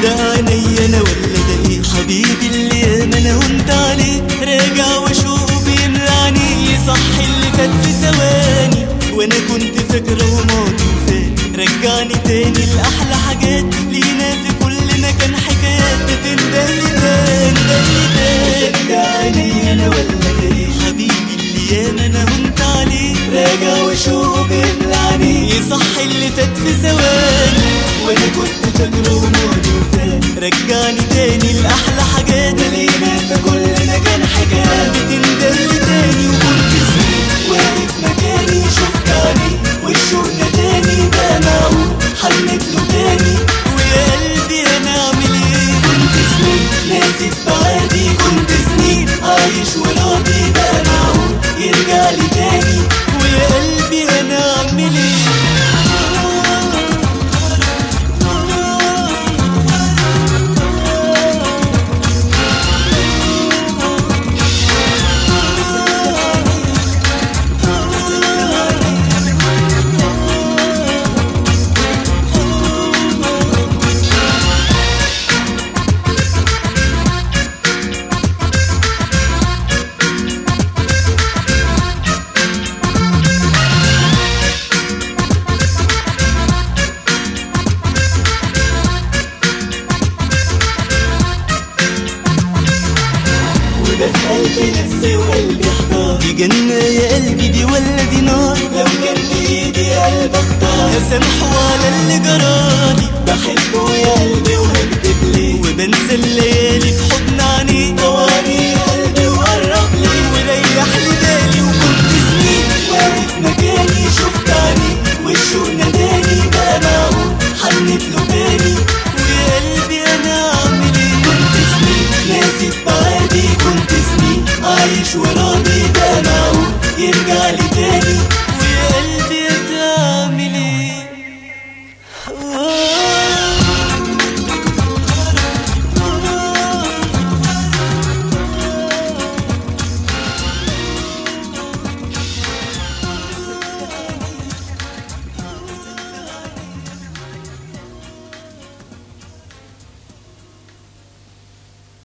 ده عيني انا ولا ده ايه حبيبي اللي ياما انا هنت عليه راجع واشوقه بيملعني صح اللي فات في ثواني وانا كنت فاكره وماضي وفات رجعني تاني لاحلى حاجات لينا في كل مكان حكايات بتندهلي تاني تاني تاني ده عيني انا ولا ده ايه حبيبي اللي ياما انا هنت عليه راجع واشوقه بيملعني صح اللي فات في ثواني وانا كنت فاكره وماضي وفات رجعني تاني لاحلى حاجات لينا في كل مكان حكايات بتندهلي تاني وكنت سنين واقف مكاني شفت عليه والشوق ناداني بقى معقول حنت له تاني ويا قلبي انا اعمل ايه كنت سنين ناسي في بعادي كنت سنين عايش وراضي بقى معقول يرجع لي تاني ويا قلبي انا اعمل وبسأل في نفسي وقلبي احتار دي جنة يا قلبي دي ولا دي نار لو كان بإيدي قلب اختار اسامحه على اللي جرالي بحبه يا قلبي وهكدب ليه وبنسى الليالي